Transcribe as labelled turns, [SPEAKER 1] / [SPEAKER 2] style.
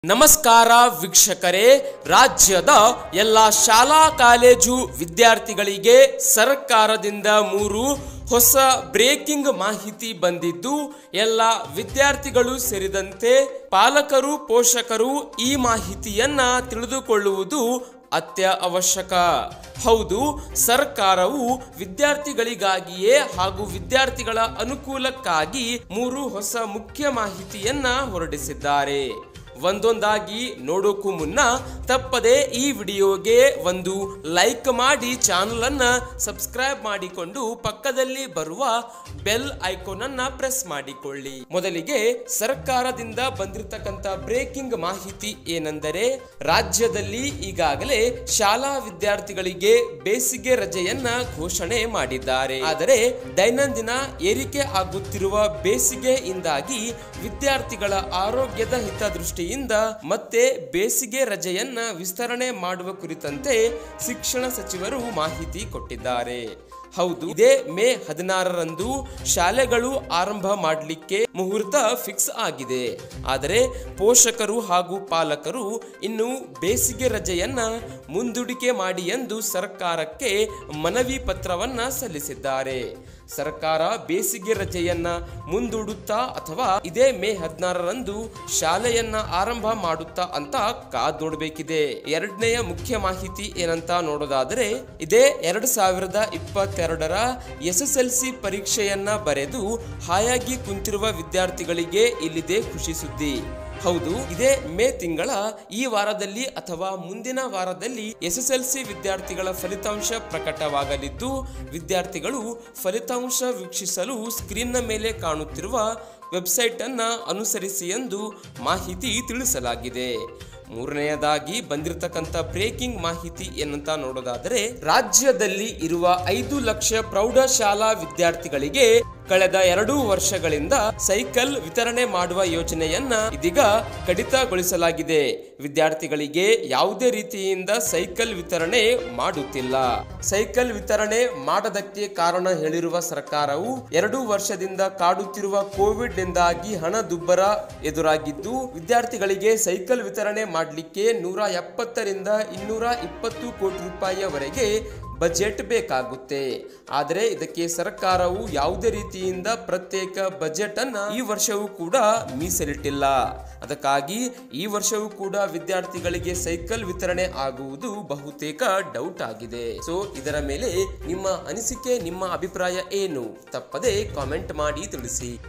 [SPEAKER 1] ನಮಸ್ಕಾರ ವೀಕ್ಷಕರೇ ರಾಜ್ಯದ ಎಲ್ಲ ಶಾಲಾ ಕಾಲೇಜು ವಿದ್ಯಾರ್ಥಿಗಳಿಗೆ ಸರ್ಕಾರದಿಂದ ಮೂರು ಹೊಸ ಬ್ರೇಕಿಂಗ್ ಮಾಹಿತಿ ಬಂದಿದ್ದು ಎಲ್ಲ ವಿದ್ಯಾರ್ಥಿಗಳು ಸೇರಿದಂತೆ ಪಾಲಕರು ಪೋಷಕರು ಈ ಮಾಹಿತಿಯನ್ನ ತಿಳಿದುಕೊಳ್ಳುವುದು ಅತ್ಯ ಅವಶ್ಯಕ ಹೌದು ಸರ್ಕಾರವು ವಿದ್ಯಾರ್ಥಿಗಳಿಗಾಗಿಯೇ ಹಾಗೂ ವಿದ್ಯಾರ್ಥಿಗಳ ಅನುಕೂಲಕ್ಕಾಗಿ ಮೂರು ಹೊಸ ಮುಖ್ಯ ಮಾಹಿತಿಯನ್ನ ಹೊರಡಿಸಿದ್ದಾರೆ ಒಂದೊಂದಾಗಿ ನೋಡೋಕ್ಕೂ ಮುನ್ನ ತಪ್ಪದೆ ಈ ವಿಡಿಯೋಗೆ ಒಂದು ಲೈಕ್ ಮಾಡಿ ಚಾನಲ್ ಅನ್ನ ಸಬ್ಸ್ಕ್ರೈಬ್ ಮಾಡಿಕೊಂಡು ಪಕ್ಕದಲ್ಲಿ ಬರುವ ಬೆಲ್ ಐಕಾನ್ ಅನ್ನ ಪ್ರೆಸ್ ಮಾಡಿಕೊಳ್ಳಿ ಮೊದಲಿಗೆ ಸರ್ಕಾರದಿಂದ ಬಂದಿರತಕ್ಕಂತ ಬ್ರೇಕಿಂಗ್ ಮಾಹಿತಿ ಏನೆಂದರೆ ರಾಜ್ಯದಲ್ಲಿ ಈಗಾಗಲೇ ಶಾಲಾ ವಿದ್ಯಾರ್ಥಿಗಳಿಗೆ ಬೇಸಿಗೆ ರಜೆಯನ್ನ ಘೋಷಣೆ ಮಾಡಿದ್ದಾರೆ ಆದರೆ ದೈನಂದಿನ ಏರಿಕೆ ಆಗುತ್ತಿರುವ ಬೇಸಿಗೆಯಿಂದಾಗಿ ವಿದ್ಯಾರ್ಥಿಗಳ ಆರೋಗ್ಯದ ಹಿತದೃಷ್ಟಿಯಿಂದ ಮತ್ತೆ ಬೇಸಿಗೆ ರಜೆಯನ್ನ ವಿಸ್ತರಣೆ ಮಾಡುವ ಕುರಿತಂತೆ ಶಿಕ್ಷಣ ಸಚಿವರು ಮಾಹಿತಿ ಕೊಟ್ಟಿದ್ದಾರೆ ಹೌದು ಇದೇ ಮೇ ಹದಿನಾರರಂದು ಶಾಲೆಗಳು ಆರಂಭ ಮಾಡಲಿಕ್ಕೆ ಮುಹೂರ್ತ ಫಿಕ್ಸ್ ಆಗಿದೆ ಆದರೆ ಪೋಷಕರು ಹಾಗೂ ಪಾಲಕರು ಇನ್ನು ಬೇಸಿಗೆ ರಜೆಯನ್ನ ಮುಂದೂಡಿಕೆ ಮಾಡಿ ಎಂದು ಸರ್ಕಾರಕ್ಕೆ ಮನವಿ ಪತ್ರವನ್ನ ಸಲ್ಲಿಸಿದ್ದಾರೆ ಸರ್ಕಾರ ಬೇಸಿಗೆ ರಜೆಯನ್ನ ಮುಂದೂಡುತ್ತಾ ಅಥವಾ ಇದೇ ಮೇ ಹದಿನಾರರಂದು ಶಾಲೆಯನ್ನ ಆರಂಭ ಮಾಡುತ್ತಾ ಅಂತ ಕಾದ್ ನೋಡಬೇಕಿದೆ ಎರಡನೆಯ ಮುಖ್ಯ ಮಾಹಿತಿ ಏನಂತ ನೋಡೋದಾದರೆ ಇದೇ ಎರಡ್ ಸಾವಿರದ ಇಪ್ಪತ್ತೆರಡರ ಎಸ್ ಎಸ್ ಎಲ್ ಸಿ ಪರೀಕ್ಷೆಯನ್ನ ಬರೆದು ಹಾಯಾಗಿ ಕುಂತಿರುವ ವಿದ್ಯಾರ್ಥಿಗಳಿಗೆ ಇಲ್ಲಿದೆ ಖುಷಿ ಸುದ್ದಿ ಹೌದು ಇದೇ ಮೇ ತಿಂಗಳ ಈ ವಾರದಲ್ಲಿ ಅಥವಾ ಮುಂದಿನ ವಾರದಲ್ಲಿ ಎಸ್ ಎಸ್ ಎಲ್ ಸಿ ವಿದ್ಯಾರ್ಥಿಗಳ ಫಲಿತಾಂಶ ಪ್ರಕಟವಾಗಲಿದ್ದು ವಿದ್ಯಾರ್ಥಿಗಳು ಫಲಿತಾಂಶ ವೀಕ್ಷಿಸಲು ಸ್ಕ್ರೀನ್ನ ಮೇಲೆ ಕಾಣುತ್ತಿರುವ ವೆಬ್ಸೈಟ್ ಅನ್ನ ಅನುಸರಿಸಿ ಎಂದು ಮಾಹಿತಿ ತಿಳಿಸಲಾಗಿದೆ ಮೂರನೆಯದಾಗಿ ಬಂದಿರತಕ್ಕಂತ ಬ್ರೇಕಿಂಗ್ ಮಾಹಿತಿ ಏನಂತ ನೋಡೋದಾದರೆ ರಾಜ್ಯದಲ್ಲಿ ಇರುವ ಐದು ಲಕ್ಷ ಪ್ರೌಢಶಾಲಾ ವಿದ್ಯಾರ್ಥಿಗಳಿಗೆ ಕಳೆದ ಎರಡು ವರ್ಷಗಳಿಂದ ಸೈಕಲ್ ವಿತರಣೆ ಮಾಡುವ ಯೋಜನೆಯನ್ನ ಇದೀಗ ಕಡಿತಗೊಳಿಸಲಾಗಿದೆ ವಿದ್ಯಾರ್ಥಿಗಳಿಗೆ ಯಾವುದೇ ರೀತಿಯಿಂದ ಸೈಕಲ್ ವಿತರಣೆ ಮಾಡುತ್ತಿಲ್ಲ ಸೈಕಲ್ ವಿತರಣೆ ಮಾಡದಕ್ಕೆ ಕಾರಣ ಹೇಳಿರುವ ಸರ್ಕಾರವು ಎರಡು ವರ್ಷದಿಂದ ಕಾಡುತ್ತಿರುವ ಕೋವಿಡ್ ನಿಂದಾಗಿ ಹಣ ದುಬ್ಬರ ಎದುರಾಗಿದ್ದು ವಿದ್ಯಾರ್ಥಿಗಳಿಗೆ ಸೈಕಲ್ ವಿತರಣೆ ಮಾಡಲಿಕ್ಕೆ ನೂರ ಎಪ್ಪತ್ತರಿಂದ ಇನ್ನೂರ ಇಪ್ಪತ್ತು ಕೋಟಿ ರೂಪಾಯಿಯವರೆಗೆ ಬಜೆಟ್ ಬೇಕಾಗುತ್ತೆ ಆದರೆ ಇದಕ್ಕೆ ಸರ್ಕಾರವು ಯಾವುದೇ ರೀತಿಯಿಂದ ಪ್ರತ್ಯೇಕ ಬಜೆಟ್ ಅನ್ನ ಈ ವರ್ಷವೂ ಕೂಡ ಮೀಸಲಿಟ್ಟಿಲ್ಲ ಅದಕ್ಕಾಗಿ ಈ ವರ್ಷವೂ ಕೂಡ ವಿದ್ಯಾರ್ಥಿಗಳಿಗೆ ಸೈಕಲ್ ವಿತರಣೆ ಆಗುವುದು ಬಹುತೇಕ ಡೌಟ್ ಆಗಿದೆ ಸೊ ಇದರ ಮೇಲೆ ನಿಮ್ಮ ಅನಿಸಿಕೆ ನಿಮ್ಮ ಅಭಿಪ್ರಾಯ ಏನು ತಪ್ಪದೆ ಕಾಮೆಂಟ್ ಮಾಡಿ ತಿಳಿಸಿ